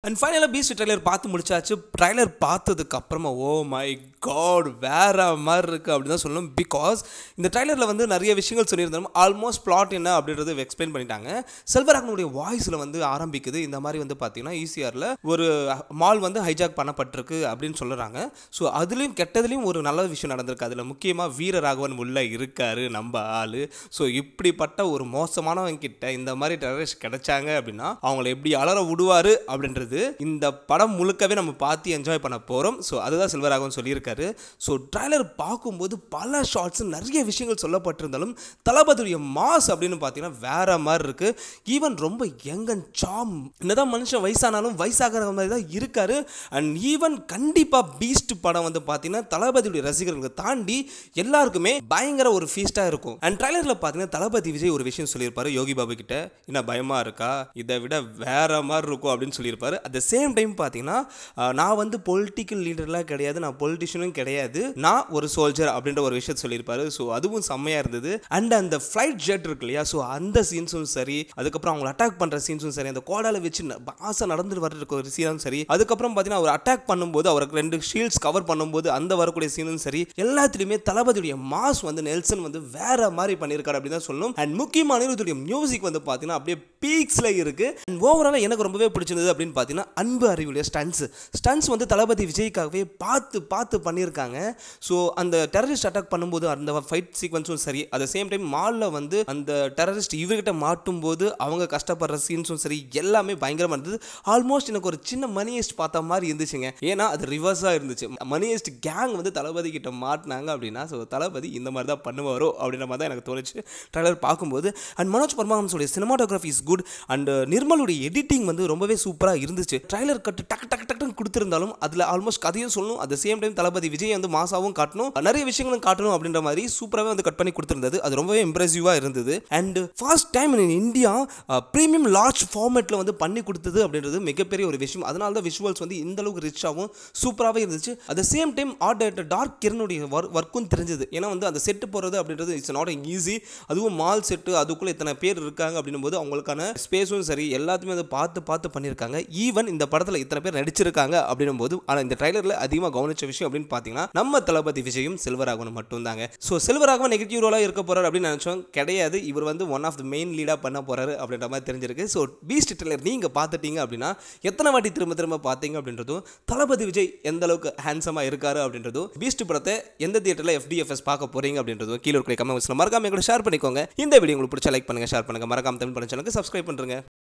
and ஃபைனலாக Beast trailer பார்த்து முடிச்சாச்சு ட்ரைலர் பார்த்ததுக்கு அப்புறமா ஓ மை காட் வேற மாதிரி இருக்குது அப்படின்னு தான் சொல்லணும் பிகாஸ் இந்த ட்ரைலரில் வந்து நிறைய விஷயங்கள் சொல்லியிருந்தாலும் ஆல்மோஸ்ட் பிளாட் என்ன அப்படின்றது எக்ஸ்பிளைன் பண்ணிட்டாங்க செல்வராகனுடைய வாய்ஸில் வந்து ஆரம்பிக்குது இந்த மாதிரி வந்து பார்த்தீங்கன்னா ஈசிஆரில் ஒரு மால் வந்து ஹைஜாக் பண்ணப்பட்டிருக்கு அப்படின்னு சொல்லுறாங்க ஸோ அதுலேயும் கெட்டதுலேயும் ஒரு நல்ல விஷயம் நடந்திருக்கு அதில் முக்கியமாக வீரராகவன் உள்ள இருக்காரு நம்ம ஆள் ஸோ இப்படிப்பட்ட ஒரு மோசமானவங்க கிட்ட இந்த மாதிரி டெரரிஸ்ட் கிடைச்சாங்க அப்படின்னா அவங்கள எப்படி அலற விடுவார் அப்படின்றது இந்த படம் முழுக்கவே நம்ம பார்த்து என்ஜாய் பண்ண போகிறோம் ஸோ அதுதான் செல்வராகவன் சொல்லியிருக்காரு ஸோ ட்ரைலர் பார்க்கும்போது பல ஷார்ட்ஸ் நிறைய விஷயங்கள் சொல்லப்பட்டிருந்தாலும் தளபதியுடைய மாஸ் அப்படின்னு பார்த்தீங்கன்னா வேற மாதிரி இருக்கு ஈவன் ரொம்ப யங் அண்ட் சாம் என்னதான் மனுஷன் வயசானாலும் வயசாகிற மாதிரி தான் இருக்காரு அண்ட் ஈவன் கண்டிப்பாக பீஸ்ட் படம் வந்து பார்த்தீங்கன்னா தளபதியுடைய ரசிகர்களுக்கு தாண்டி எல்லாருக்குமே பயங்கர ஒரு ஃபீஸ்டாக இருக்கும் அண்ட் ட்ரைலரில் பார்த்தீங்கன்னா தளபதி விஜய் ஒரு விஷயம் சொல்லியிருப்பாரு யோகி பாபு கிட்ட என்ன பயமாக இருக்கா இதை விட வேற மாதிரி இருக்கும் அப்படின்னு சொல்லியிருப்பாரு அட் த சேம் டைம் பார்த்தீங்கன்னா அஹ், நான் வந்து பொலிட்டிக்கல் லீடர்லாம் கிடையாது நான் பொலிட்டிஷியனும் கிடையாது நான் ஒரு சோல்ஜர் அப்படின்ற ஒரு விஷயத்தை சொல்லியிருப்பாரு ஸோ அதுவும் செம்மையாக இருந்தது அண்ட் அந்த ஃப்ளைட் ஜெட் இருக்கு இல்லையா ஸோ அந்த சீன்ஸும் சரி அதுக்கப்புறம் அவங்களை அட்டாக் பண்ணுற சீன்ஸும் சரி அந்த கோடால வச்சு ந- பாச நடந்துட்டு வர ஒரு சீனும் சரி அதுக்கப்புறம் பார்த்தீங்கன்னா அவர் அட்டாக் பண்ணும்போது அவருக்கு ரெண்டு ஷீல்ட்ஸ் கவர் பண்ணும்போது அந்த வரக்கூடிய சீனும் சரி எல்லாத்துலேயுமே தளபதியுடைய மாஸ் வந்து நெல்சன் வந்து வேற மாதிரி பண்ணியிருக்காரு அப்படின்னு தான் சொல்லணும் அண்ட் முக்கியமான இதோடைய மியூசிக் வந்து பார்த்தீங்கன்னா அப்படியே பீக்ஸில் இருக்கு அண்ட் ஓவராலாக எனக்கு ரொம்பவே பிடிச்சிருந்தது அப்படின்னு பார்த்தீங்கன்னா அன்பு அறிவுடைய ஸ்டன்ஸ் ஸ்டன்ஸ் வந்து தளபதி விஜய்க்காகவே பார்த்து பார்த்து பண்ணியிருக்காங்க ஸோ அந்த டெரரிஸ்ட் அட்டாக் பண்ணும்போது அந்த ஃபைட் சீக்வன்ஸும் சரி அட் சேம் டைம் மாலில் வந்து அந்த டெரரிஸ்ட் இவர்கிட்ட மாட்டும் போது அவங்க கஷ்டப்படுற சீன்ஸும் சரி எல்லாமே பயங்கரமாக இருந்தது ஆல்மோஸ்ட் எனக்கு ஒரு சின்ன மணியஸ்ட் பார்த்த மாதிரி இருந்துச்சுங்க ஏன்னா அது ரிவர்ஸாக இருந்துச்சு மணியஸ்ட் கேங் வந்து தளபதி கிட்ட மாட்டினாங்க அப்படின்னா ஸோ தளபதி இந்த மாதிரி தான் பண்ணுவாரோ அப்படின்ற மாதிரி தான் எனக்கு தோணுச்சு ட்ரைலர் பார்க்கும்போது அண்ட் மனோஜ் பர்மாவன்ஸோடைய சினிமாட்டோகிராஃபி இஸ் குட் அண்ட் நிர்மலுடைய எடிட்டிங் வந்து ரொம்பவே சூப்பராக இருந்துச்சு ட்ரைலர் கட்டு டக்கு டக்கு டக்குன்னு கொடுத்துருந்தாலும் அதில் ஆல்மோஸ்ட் கதையும் சொல்லணும் at same time Thalapathy Vijay வந்து மாசாவும் காட்டணும் நிறைய விஷயங்களும் காட்டணும் அப்படின்ற மாதிரி சூப்பராகவே வந்து கட் பண்ணி கொடுத்துருந்தது அது ரொம்பவே இம்ப்ரெசிவாக இருந்தது and first time in India premium large ஃபார்மேட்டில் வந்து பண்ணி கொடுத்தது அப்படின்றது மிகப்பெரிய ஒரு விஷயம் அதனால தான் விஷுவல்ஸ் வந்து இந்த அளவுக்கு ரிச்சாகவும் சூப்பராகவே இருந்துச்சு at same time art director டார்க் கிரனுடைய ஒர்க்கும் தெரிஞ்சது ஏன்னா வந்து அந்த செட்டு போகிறது அப்படின்றது இட்ஸ் நாட் ஈஸி அதுவும் மால் செட்டு அதுக்குள்ளே இத்தனை பேர் இருக்காங்க அப்படின்னும் போது அவங்களுக்கான ஸ்பேஸும் சரி எல்லாத்தையுமே அதை பார்த்து பார்த்து பண்ணியிருக்காங்க ஈவன் இந்த படத்தில் இத்தனை பேர் நடிச்சிருக்காங்க அப்படின்னும் போது ஆனால் இந்த ட்ரைலரில் அதிகமாக கவனிச்ச விஷயம் அப்படின்னு பார்த்தீங்கன்னா நம்ம தளபதி விஜயும் செல்வராகவனும் மட்டும்தாங்க ஸோ செல்வராகவன் நெகட்டிவ் ரோலாக இருக்க போறாரு அப்படின்னு நினச்சோம் கிடையாது இவர் வந்து ஒன் ஆஃப் த மெயின் லீடாக பண்ண போறாரு அப்படின்ற மாதிரி தெரிஞ்சிருக்கு ஸோ பீஸ்ட் ட்ரைலர் நீங்கள் பார்த்துட்டீங்க அப்படின்னா எத்தனை வாட்டி திரும்ப திரும்ப பார்த்தீங்க அப்படின்றதும் தளபதி விஜய் எந்த அளவுக்கு ஹேண்ட்ஸமாக இருக்காரு அப்படின்றதும் பீஸ்ட் படத்தை எந்த தியேட்டரில் எஃப்டிஎஃப்எஸ் பார்க்க போறீங்க அப்படின்றதும் கீழே இருக்கிற கமெண்ட்ஸில் மறக்காம கூட ஷேர் பண்ணிக்கோங்க இந்த வீடியோ உங்களுக்கு பிடிச்ச லைக் பண்ணுங்க ஷேர் பண்ணுங்க மறக்காம தமிழ் பண்ண சேனலுக்கு சப்ஸ்கிரைப் பண்ணுங்க